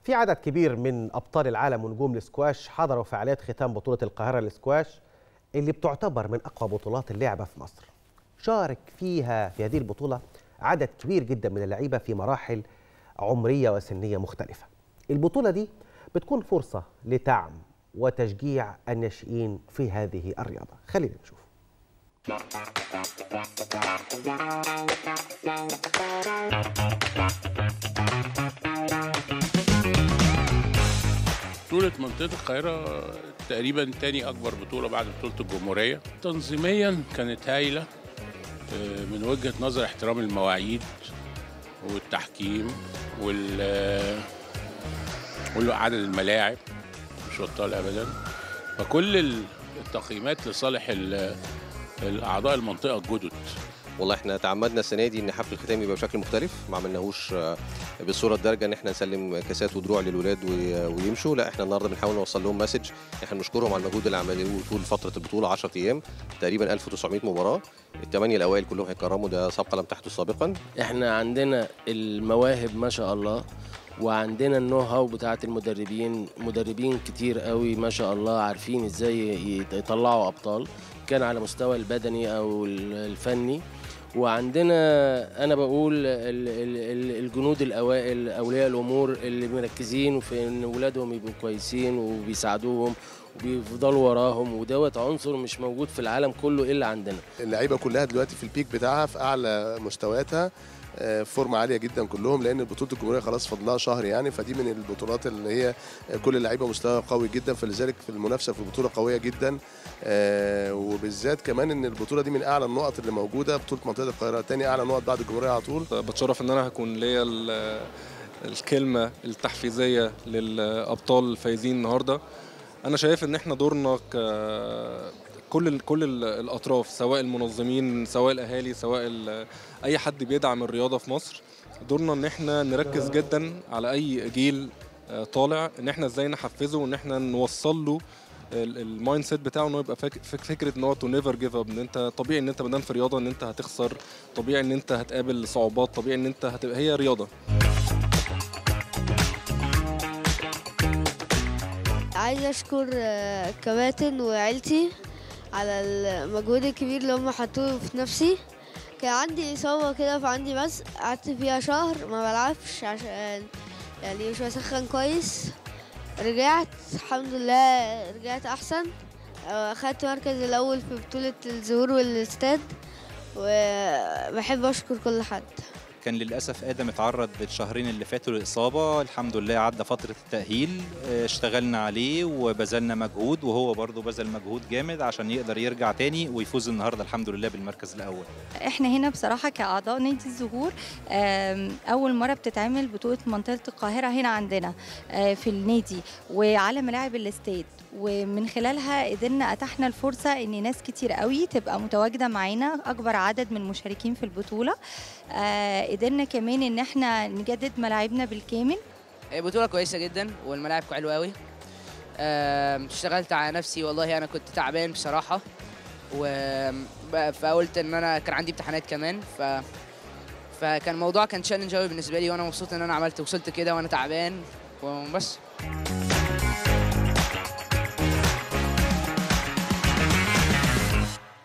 في عدد كبير من أبطال العالم ونجوم السكواش حضروا فعاليات ختام بطولة القاهرة للسكواش اللي بتعتبر من أقوى بطولات اللعبة في مصر شارك فيها في هذه البطولة عدد كبير جدا من اللعيبة في مراحل عمرية وسنية مختلفة البطولة دي بتكون فرصة لدعم وتشجيع الناشئين في هذه الرياضة خلينا نشوف بطولة منطقة القاهرة تقريبا تاني أكبر بطولة بعد بطولة الجمهورية تنظيميا كانت هايلة آه، من وجهة نظر احترام المواعيد والتحكيم وال آه، وعدد الملاعب مش بطال أبدا فكل ال- التقييمات لصالح ال- الأعضاء المنطقة الجدد والله احنا تعمدنا السنه دي ان حفل الختام يبقى بشكل مختلف ما عملناهوش آه، بالصوره الدارجه ان احنا نسلم كاسات ودروع للولاد وي- ويمشوا لا احنا النهارده بنحاول نوصل لهم مسج احنا بنشكرهم على المجهود اللي عملوه طول فتره البطوله 10 ايام تقريبا 1900 مباراه الثمانيه الاوائل كلهم هيكرموا ده سابقه لم تحدث سابقا احنا عندنا المواهب ما شاء الله وعندنا النو هاو بتاعت المدربين مدربين كتير قوي ما شاء الله عارفين ازاي يت- يطلعوا ابطال كان على مستوى البدني او ال- الفني وعندنا انا بقول ال- ال- ال- الجنود الاوائل اولياء الامور اللي مركزين في ان ولادهم يبقوا كويسين وبيساعدوهم وبيفضلوا وراهم ودوت عنصر مش موجود في العالم كله الا عندنا اللعيبه كلها دلوقتي في البيك بتاعها في اعلى مستوياتها آه، فورمه عاليه جدا كلهم لان بطوله الجمهوريه خلاص فاضلها شهر يعني فدي من البطولات اللي هي آه، كل اللعيبه مستوى قوي جدا فلذلك في المنافسه في البطوله قويه جدا آه، وبالذات كمان ان البطوله دي من اعلى النقط اللي موجوده بطوله منطقه القاهره تاني اعلى نقط بعد الجمهوريه على طول بتشرف ان انا هكون ليا ال- الكلمه التحفيزيه للابطال الفايزين النهارده انا شايف ان احنا دورنا ك كل ال- كل ال- الاطراف سواء المنظمين سواء الاهالي سواء ال- اي حد بيدعم الرياضه في مصر دورنا ان احنا نركز جدا على اي جيل آه، طالع ان احنا ازاي نحفزه وان احنا نوصل له ال- المايند سيت بتاعه انه يبقى فاك- فك- فكره ان هو تو نيفر جيف اب ان انت طبيعي ان انت ما دام في رياضه ان انت هتخسر طبيعي ان انت هتقابل صعوبات طبيعي ان انت هتبقى هي رياضه عايزة أشكر آه، كباتن وعيلتي على المجهود الكبير اللي هم حطوه في نفسي كان عندي إصابة كده فعندي بس قعدت فيها شهر ما بلعبش عشان يعني مش بسخن كويس رجعت الحمد لله رجعت أحسن آه، أخدت مركز الأول في بطولة الظهور والاستاد وبحب أشكر كل حد كان للأسف آدم اتعرض الشهرين اللي فاتوا للإصابة الحمد لله عدى فترة التأهيل اه، اشتغلنا عليه وبذلنا مجهود وهو برضه بذل مجهود جامد عشان يقدر يرجع تاني ويفوز النهاردة الحمد لله بالمركز الأول احنا هنا بصراحة كأعضاء نادي الزهور آم، أول مرة بتتعمل بطولة منطقة القاهرة هنا عندنا آه، في النادي وعلى ملاعب الاستاد ومن خلالها قدرنا أتحنا الفرصة إن ناس كتير قوي تبقى متواجدة معانا أكبر عدد من المشاركين في البطولة آه، قدرنا كمان إن احنا نجدد ملاعبنا بالكامل هي بطولة كويسة جدا والملاعب حلوة قوي آم، اشتغلت على نفسي والله أنا كنت تعبان بصراحة و ب- فقلت إن أنا كان عندي امتحانات كمان ف فكان الموضوع كان تشالنج قوي بالنسبة لي وأنا مبسوط إن أنا عملت وصلت كده وأنا تعبان وبس